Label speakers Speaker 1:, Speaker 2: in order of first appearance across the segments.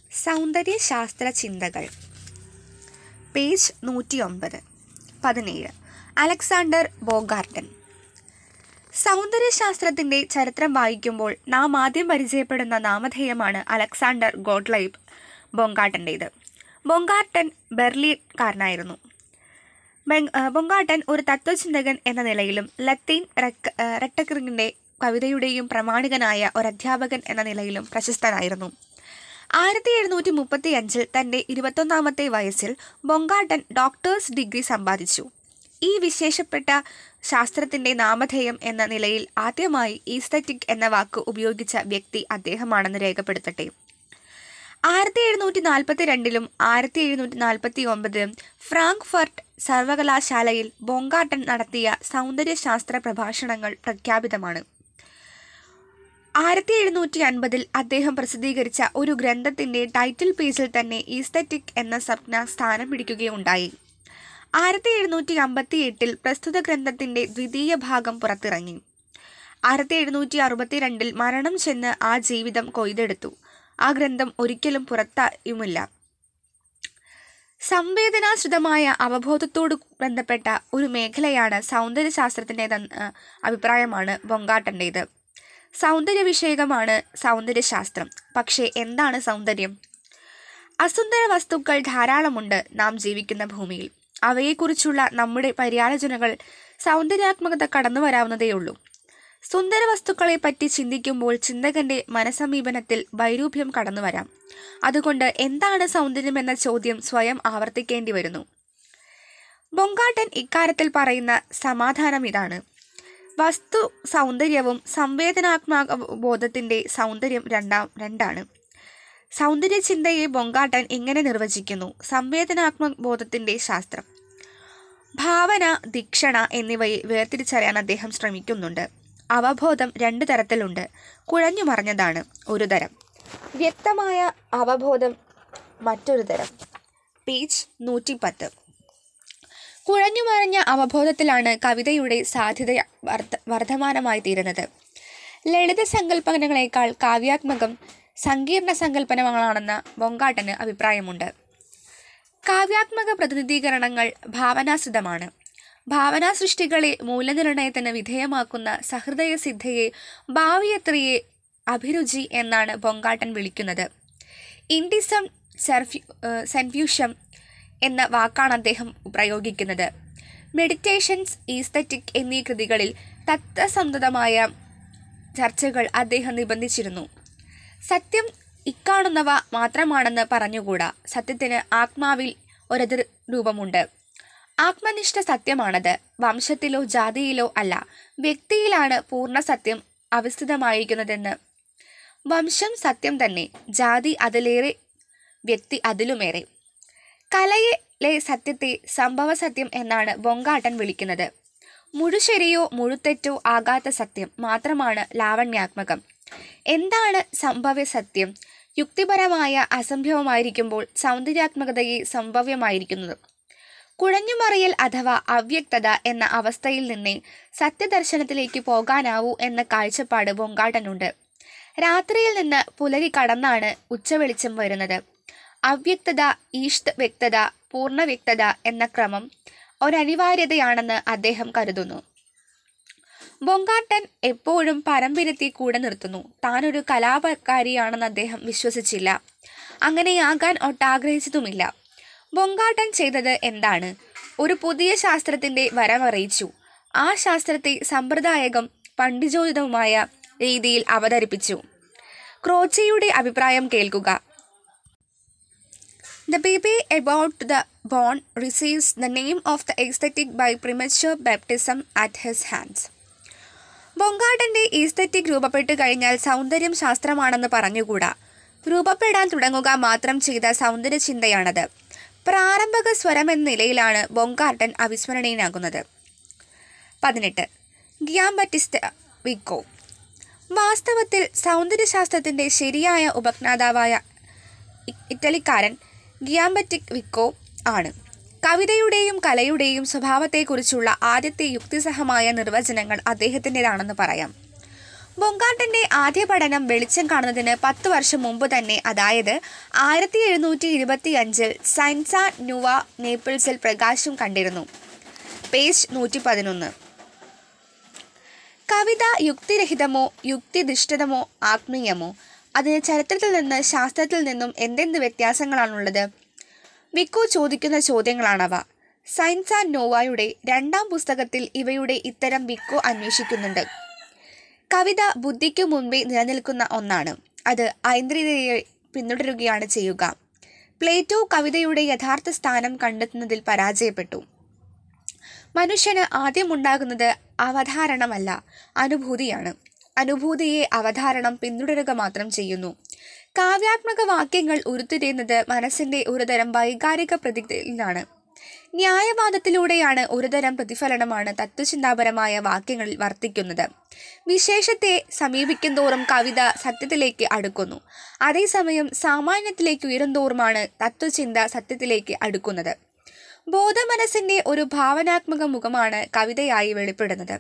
Speaker 1: സൗന്ദര്യശാസ്ത്ര ചിന്തകൾ പേജ് നൂറ്റിയൊമ്പത് പതിനേഴ് അലക്സാണ്ടർ ബോഗാർട്ടൻ സൗന്ദര്യശാസ്ത്രത്തിൻ്റെ ചരിത്രം വായിക്കുമ്പോൾ നാം ആദ്യം പരിചയപ്പെടുന്ന നാമധേയമാണ് അലക്സാണ്ടർ ഗോഡ്ലൈബ് ബൊങ്കാട്ടൻ്റേത് ബൊങ്കാർട്ടൻ ബെർലിൻകാരനായിരുന്നു ബെങ് ബൊങ്കാട്ടൻ ഒരു തത്വചിന്തകൻ എന്ന നിലയിലും ലത്തീൻ റെക്ക റെട്ടക്രിങ്ങിൻ്റെ കവിതയുടെയും പ്രമാണികനായ ഒരു അധ്യാപകൻ എന്ന നിലയിലും പ്രശസ്തനായിരുന്നു ആയിരത്തി എഴുന്നൂറ്റി മുപ്പത്തി അഞ്ചിൽ തൻ്റെ ഇരുപത്തൊന്നാമത്തെ വയസ്സിൽ ബൊങ്കാട്ടൻ ഡോക്ടേഴ്സ് ഡിഗ്രി സമ്പാദിച്ചു ഈ വിശേഷപ്പെട്ട ശാസ്ത്രത്തിൻ്റെ നാമധേയം എന്ന നിലയിൽ ആദ്യമായി ഈസ്തറ്റിക് എന്ന വാക്ക് ഉപയോഗിച്ച വ്യക്തി അദ്ദേഹമാണെന്ന് രേഖപ്പെടുത്തട്ടെ ആയിരത്തി എഴുന്നൂറ്റി നാൽപ്പത്തി രണ്ടിലും ആയിരത്തി എഴുന്നൂറ്റി നാൽപ്പത്തി ഒമ്പതിലും ഫ്രാങ്ക്ഫർട്ട് സർവകലാശാലയിൽ ബൊങ്കാട്ടൻ നടത്തിയ സൗന്ദര്യശാസ്ത്ര പ്രഭാഷണങ്ങൾ പ്രഖ്യാപിതമാണ് ആയിരത്തി എഴുന്നൂറ്റി അൻപതിൽ അദ്ദേഹം പ്രസിദ്ധീകരിച്ച ഒരു ഗ്രന്ഥത്തിൻ്റെ ടൈറ്റിൽ പേജിൽ തന്നെ ഈസ്തറ്റിക് എന്ന സംജ്ഞ സ്ഥാനം പിടിക്കുകയുണ്ടായി ആയിരത്തി എഴുന്നൂറ്റി അമ്പത്തി എട്ടിൽ പ്രസ്തുത ഗ്രന്ഥത്തിൻ്റെ ദ്വിതീയ ഭാഗം പുറത്തിറങ്ങി ആയിരത്തി എഴുന്നൂറ്റി അറുപത്തി രണ്ടിൽ മരണം ചെന്ന് ആ ജീവിതം കൊയ്തെടുത്തു ആ ഗ്രന്ഥം ഒരിക്കലും പുറത്തായുമില്ല സംവേദനാശ്രിതമായ അവബോധത്തോട് ബന്ധപ്പെട്ട ഒരു മേഖലയാണ് സൗന്ദര്യശാസ്ത്രത്തിൻ്റെതെന്ന അഭിപ്രായമാണ് ബൊങ്കാട്ടൻ്റേത് സൗന്ദര്യ വിഷയകമാണ് സൗന്ദര്യശാസ്ത്രം പക്ഷേ എന്താണ് സൗന്ദര്യം അസുന്ദര വസ്തുക്കൾ ധാരാളമുണ്ട് നാം ജീവിക്കുന്ന ഭൂമിയിൽ അവയെക്കുറിച്ചുള്ള നമ്മുടെ പര്യാലോചനകൾ സൗന്ദര്യാത്മകത കടന്നു വരാവുന്നതേയുള്ളൂ സുന്ദര വസ്തുക്കളെ പറ്റി ചിന്തിക്കുമ്പോൾ ചിന്തകന്റെ മനസമീപനത്തിൽ വൈരൂപ്യം കടന്നു വരാം അതുകൊണ്ട് എന്താണ് സൗന്ദര്യം എന്ന ചോദ്യം സ്വയം ആവർത്തിക്കേണ്ടി വരുന്നു ബൊങ്കാട്ടൻ ഇക്കാര്യത്തിൽ പറയുന്ന സമാധാനം ഇതാണ് വസ്തു സൗന്ദര്യവും സംവേദനാത്മക ബോധത്തിൻ്റെ സൗന്ദര്യം രണ്ടാം രണ്ടാണ് സൗന്ദര്യ ചിന്തയെ ബൊങ്കാട്ടൻ ഇങ്ങനെ നിർവചിക്കുന്നു സംവേദനാത്മക ബോധത്തിൻ്റെ ശാസ്ത്രം ഭാവന ദീക്ഷണ എന്നിവയെ വേർതിരിച്ചറിയാൻ അദ്ദേഹം ശ്രമിക്കുന്നുണ്ട് അവബോധം രണ്ട് തരത്തിലുണ്ട് കുഴഞ്ഞു മറിഞ്ഞതാണ് ഒരു തരം വ്യക്തമായ അവബോധം മറ്റൊരു തരം പേജ് നൂറ്റി പത്ത് കുഴഞ്ഞു മറിഞ്ഞ അവബോധത്തിലാണ് കവിതയുടെ സാധ്യത വർദ്ധ വർദ്ധമാനമായി തീരുന്നത് ലളിത സങ്കല്പനകളേക്കാൾ കാവ്യാത്മകം സങ്കീർണ സങ്കല്പനങ്ങളാണെന്ന ബൊങ്കാട്ടന് അഭിപ്രായമുണ്ട് കാവ്യാത്മക പ്രതിനിധീകരണങ്ങൾ ഭാവനാശ്രിതമാണ് ഭാവനാ സൃഷ്ടികളെ മൂല്യനിർണയത്തിന് വിധേയമാക്കുന്ന സഹൃദയ സിദ്ധയെ ഭാവിയത്രിയെ അഭിരുചി എന്നാണ് ബൊങ്കാട്ടൻ വിളിക്കുന്നത് ഇൻഡിസം സെർഫ്യൂ സെൻഫ്യൂഷം എന്ന വാക്കാണ് അദ്ദേഹം പ്രയോഗിക്കുന്നത് മെഡിറ്റേഷൻസ് ഈസ്തറ്റിക് എന്നീ കൃതികളിൽ തത്വസംതതമായ ചർച്ചകൾ അദ്ദേഹം നിബന്ധിച്ചിരുന്നു സത്യം ഇക്കാണുന്നവ മാത്രമാണെന്ന് പറഞ്ഞുകൂടാ സത്യത്തിന് ആത്മാവിൽ ഒരെതിർ രൂപമുണ്ട് ആത്മനിഷ്ഠ സത്യമാണത് വംശത്തിലോ ജാതിയിലോ അല്ല വ്യക്തിയിലാണ് പൂർണ്ണ സത്യം അവസ്ഥിതമായിരിക്കുന്നതെന്ന് വംശം സത്യം തന്നെ ജാതി അതിലേറെ വ്യക്തി അതിലുമേറെ കലയിലെ സത്യത്തെ സംഭവ സത്യം എന്നാണ് ബൊങ്കാട്ടൻ വിളിക്കുന്നത് മുഴുശരിയോ മുഴുത്തെറ്റോ ആകാത്ത സത്യം മാത്രമാണ് ലാവണ്യാത്മകം എന്താണ് സംഭവ്യ സത്യം യുക്തിപരമായ അസംഭവമായിരിക്കുമ്പോൾ സൗന്ദര്യാത്മകതയെ സംഭവ്യമായിരിക്കുന്നത് കുഴഞ്ഞുമറിയൽ അഥവാ അവ്യക്തത എന്ന അവസ്ഥയിൽ നിന്നേ സത്യദർശനത്തിലേക്ക് പോകാനാവൂ എന്ന കാഴ്ചപ്പാട് ബൊങ്കാട്ടനുണ്ട് രാത്രിയിൽ നിന്ന് പുലരി കടന്നാണ് ഉച്ചവെളിച്ചം വരുന്നത് അവ്യക്തത ഈഷ്ത് വ്യക്തത പൂർണ്ണ വ്യക്തത എന്ന ക്രമം ഒരനിവാര്യതയാണെന്ന് അദ്ദേഹം കരുതുന്നു ബൊങ്കാട്ടൻ എപ്പോഴും പരമ്പിരത്തി കൂടെ നിർത്തുന്നു താനൊരു കലാപകാരിയാണെന്ന് അദ്ദേഹം വിശ്വസിച്ചില്ല അങ്ങനെയാകാൻ ഒട്ടാഗ്രഹിച്ചതുമില്ല ബൊങ്കാട്ടൻ ചെയ്തത് എന്താണ് ഒരു പുതിയ ശാസ്ത്രത്തിൻ്റെ വരവറിയിച്ചു ആ ശാസ്ത്രത്തെ സമ്പ്രദായകം പണ്ഡിജോചിതവുമായ രീതിയിൽ അവതരിപ്പിച്ചു ക്രോച്ചയുടെ അഭിപ്രായം കേൾക്കുക The baby about the born receives the name of the aesthetic by premature baptism at his hands. ബൊങ്കാട്ടൻ്റെ ഈസ്തറ്റിക് രൂപപ്പെട്ട് കഴിഞ്ഞാൽ സൗന്ദര്യം ശാസ്ത്രമാണെന്ന് പറഞ്ഞുകൂടാ രൂപപ്പെടാൻ തുടങ്ങുക മാത്രം ചെയ്ത സൗന്ദര്യ ചിന്തയാണത് പ്രാരംഭക സ്വരം എന്ന നിലയിലാണ് ബൊങ്കാട്ടൻ അവിസ്മരണീയനാകുന്നത് പതിനെട്ട് ഗിയാംബറ്റിസ്റ്റ് വിക്കോ വാസ്തവത്തിൽ സൗന്ദര്യശാസ്ത്രത്തിൻ്റെ ശരിയായ ഉപജ്ഞാതാവായ ഇറ്റലിക്കാരൻ ഗിയാംബറ്റിക് വിക്കോ ആണ് കവിതയുടെയും കലയുടെയും സ്വഭാവത്തെക്കുറിച്ചുള്ള ആദ്യത്തെ യുക്തിസഹമായ നിർവചനങ്ങൾ അദ്ദേഹത്തിൻ്റെതാണെന്ന് പറയാം ബൊങ്കാട്ടന്റെ ആദ്യ പഠനം വെളിച്ചം കാണുന്നതിന് പത്ത് വർഷം മുമ്പ് തന്നെ അതായത് ആയിരത്തി എഴുന്നൂറ്റി ഇരുപത്തി അഞ്ചിൽ സയൻസ നുവ നേപ്പിൾസിൽ പ്രകാശം കണ്ടിരുന്നു പേജ് നൂറ്റി പതിനൊന്ന് കവിത യുക്തിരഹിതമോ യുക്തിധിഷ്ഠിതമോ ആത്മീയമോ അതിന് ചരിത്രത്തിൽ നിന്ന് ശാസ്ത്രത്തിൽ നിന്നും എന്തെന്ത് വ്യത്യാസങ്ങളാണുള്ളത് വിക്കു ചോദിക്കുന്ന ചോദ്യങ്ങളാണവ സയൻസ് ആൻഡ് നോവയുടെ രണ്ടാം പുസ്തകത്തിൽ ഇവയുടെ ഇത്തരം വിക്കു അന്വേഷിക്കുന്നുണ്ട് കവിത ബുദ്ധിക്കു മുൻപേ നിലനിൽക്കുന്ന ഒന്നാണ് അത് ഐന്ദ്രിയതയെ പിന്തുടരുകയാണ് ചെയ്യുക പ്ലേറ്റോ കവിതയുടെ യഥാർത്ഥ സ്ഥാനം കണ്ടെത്തുന്നതിൽ പരാജയപ്പെട്ടു മനുഷ്യന് ആദ്യമുണ്ടാകുന്നത് അവധാരണമല്ല അനുഭൂതിയാണ് അനുഭൂതിയെ അവധാരണം പിന്തുടരുക മാത്രം ചെയ്യുന്നു കാവ്യാത്മക വാക്യങ്ങൾ ഉരുത്തിരിയുന്നത് മനസ്സിന്റെ ഒരുതരം വൈകാരിക പ്രതികരണമാണ് ന്യായവാദത്തിലൂടെയാണ് ഒരുതരം പ്രതിഫലനമാണ് തത്വചിന്താപരമായ വാക്യങ്ങളിൽ വർത്തിക്കുന്നത് വിശേഷത്തെ സമീപിക്കുന്തോറും കവിത സത്യത്തിലേക്ക് അടുക്കുന്നു അതേസമയം സാമാന്യത്തിലേക്ക് ഉയരുന്തോറുമാണ് തത്വചിന്ത സത്യത്തിലേക്ക് അടുക്കുന്നത് ബോധമനസ്സിന്റെ ഒരു ഭാവനാത്മക മുഖമാണ് കവിതയായി വെളിപ്പെടുന്നത്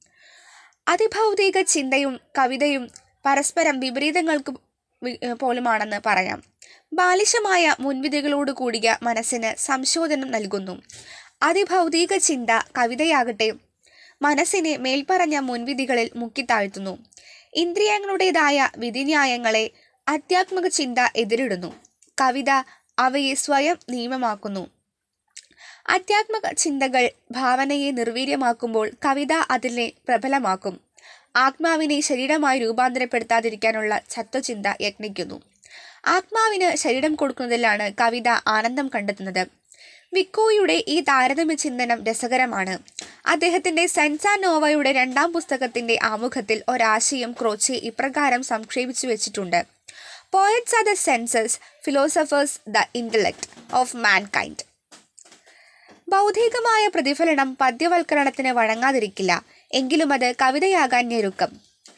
Speaker 1: അതിഭൗതിക ചിന്തയും കവിതയും പരസ്പരം വിപരീതങ്ങൾക്ക് വി- പോലുമാണെന്ന് പറയാം ബാലിശമായ മുൻവിധികളോട് കൂടിയ മനസ്സിന് സംശോധനം നൽകുന്നു അതിഭൗതിക ചിന്ത കവിതയാകട്ടെ മനസ്സിനെ മേൽപ്പറഞ്ഞ മുൻവിധികളിൽ മുക്കിത്താഴ്ത്തുന്നു ഇന്ദ്രിയങ്ങളുടേതായ വിധിന്യായങ്ങളെ ആധ്യാത്മിക ചിന്ത എതിരിടുന്നു കവിത അവയെ സ്വയം നിയമമാക്കുന്നു ആധ്യാത്മിക ചിന്തകൾ ഭാവനയെ നിർവീര്യമാക്കുമ്പോൾ കവിത അതിനെ പ്രബലമാക്കും ആത്മാവിനെ ശരീരമായി രൂപാന്തരപ്പെടുത്താതിരിക്കാനുള്ള തത്വചിന്ത യത്നിക്കുന്നു ആത്മാവിന് ശരീരം കൊടുക്കുന്നതിലാണ് കവിത ആനന്ദം കണ്ടെത്തുന്നത് വിക്കോയുടെ ഈ താരതമ്യ ചിന്തനം രസകരമാണ് അദ്ദേഹത്തിന്റെ സെൻസാ നോവയുടെ രണ്ടാം പുസ്തകത്തിന്റെ ആമുഖത്തിൽ ഒരാശയം ക്രോച്ചെ ഇപ്രകാരം സംക്ഷേപിച്ചു വെച്ചിട്ടുണ്ട് poets are the senses philosophers the intellect of mankind ബൗദ്ധികമായ പ്രതിഫലനം പദ്യവൽക്കരണത്തിന് വഴങ്ങാതിരിക്കില്ല എങ്കിലും അത് കവിതയാകാൻ ഞെരുക്കം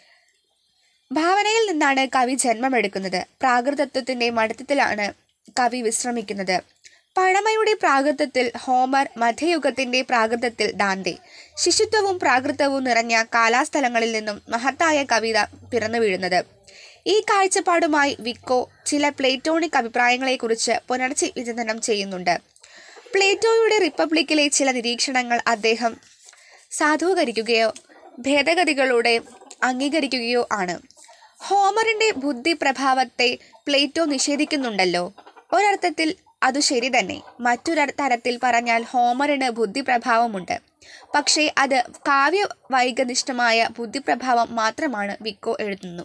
Speaker 1: ഭാവനയിൽ നിന്നാണ് കവി ജന്മമെടുക്കുന്നത് പ്രാകൃതത്വത്തിന്റെ മടത്തത്തിലാണ് കവി വിശ്രമിക്കുന്നത് പഴമയുടെ പ്രാകൃതത്തിൽ ഹോമർ മധ്യയുഗത്തിന്റെ പ്രാകൃതത്തിൽ ദാന്തെ ശിശുത്വവും പ്രാകൃതവും നിറഞ്ഞ കാലാസ്ഥലങ്ങളിൽ നിന്നും മഹത്തായ കവിത പിറന്നു വീഴുന്നത് ഈ കാഴ്ചപ്പാടുമായി വിക്കോ ചില പ്ലേറ്റോണിക് അഭിപ്രായങ്ങളെക്കുറിച്ച് പുനർചി വിചിന്തനം ചെയ്യുന്നുണ്ട് പ്ലേറ്റോയുടെ റിപ്പബ്ലിക്കിലെ ചില നിരീക്ഷണങ്ങൾ അദ്ദേഹം സാധൂകരിക്കുകയോ ഭേദഗതികളോടെ അംഗീകരിക്കുകയോ ആണ് ഹോമറിന്റെ ബുദ്ധി പ്രഭാവത്തെ പ്ലേറ്റോ നിഷേധിക്കുന്നുണ്ടല്ലോ ഒരർത്ഥത്തിൽ അത് ശരി തന്നെ മറ്റൊരു തരത്തിൽ പറഞ്ഞാൽ ഹോമറിന് ബുദ്ധിപ്രഭാവമുണ്ട് പക്ഷേ അത് കാവ്യ വൈകനിഷ്ഠമായ ബുദ്ധിപ്രഭാവം മാത്രമാണ് വിക്കോ എഴുതുന്നു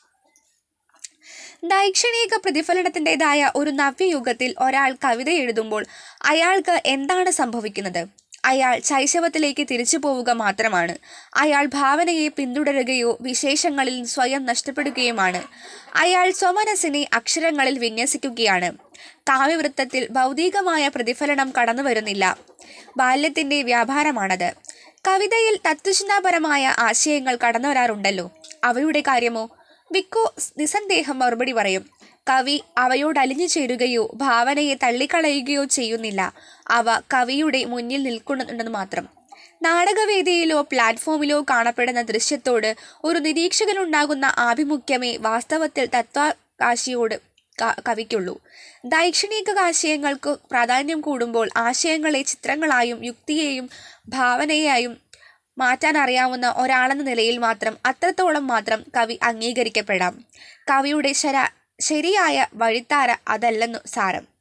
Speaker 1: ദൈക്ഷണിക പ്രതിഫലനത്തിൻ്റെതായ ഒരു നവ്യയുഗത്തിൽ ഒരാൾ കവിത എഴുതുമ്പോൾ അയാൾക്ക് എന്താണ് സംഭവിക്കുന്നത് അയാൾ ശൈശവത്തിലേക്ക് തിരിച്ചു പോവുക മാത്രമാണ് അയാൾ ഭാവനയെ പിന്തുടരുകയോ വിശേഷങ്ങളിൽ സ്വയം നഷ്ടപ്പെടുകയുമാണ് അയാൾ സ്വമനസ്സിനെ അക്ഷരങ്ങളിൽ വിന്യസിക്കുകയാണ് കാവ്യവൃത്തത്തിൽ ഭൗതികമായ പ്രതിഫലനം കടന്നു വരുന്നില്ല ബാല്യത്തിന്റെ വ്യാപാരമാണത് കവിതയിൽ തത്വചിന്താപരമായ ആശയങ്ങൾ കടന്നു വരാറുണ്ടല്ലോ അവയുടെ കാര്യമോ വിക്കോ നിസ്സന്ദേഹം മറുപടി പറയും കവി അവയോട് അലിഞ്ഞു ചേരുകയോ ഭാവനയെ തള്ളിക്കളയുകയോ ചെയ്യുന്നില്ല അവ കവിയുടെ മുന്നിൽ നിൽക്കുന്നുണ്ടെന്ന് മാത്രം നാടകവേദിയിലോ പ്ലാറ്റ്ഫോമിലോ കാണപ്പെടുന്ന ദൃശ്യത്തോട് ഒരു നിരീക്ഷകനുണ്ടാകുന്ന ആഭിമുഖ്യമേ വാസ്തവത്തിൽ തത്വകാശിയോട് ക- കവിക്കുള്ളൂ ദൈക്ഷണിക ആശയങ്ങൾക്ക് പ്രാധാന്യം കൂടുമ്പോൾ ആശയങ്ങളെ ചിത്രങ്ങളായും യുക്തിയെയും ഭാവനയായും മാറ്റാൻ അറിയാവുന്ന ഒരാളെന്ന നിലയിൽ മാത്രം അത്രത്തോളം മാത്രം കവി അംഗീകരിക്കപ്പെടാം കവിയുടെ ശര ശരിയായ വഴിത്താര അതല്ലെന്നു സാരം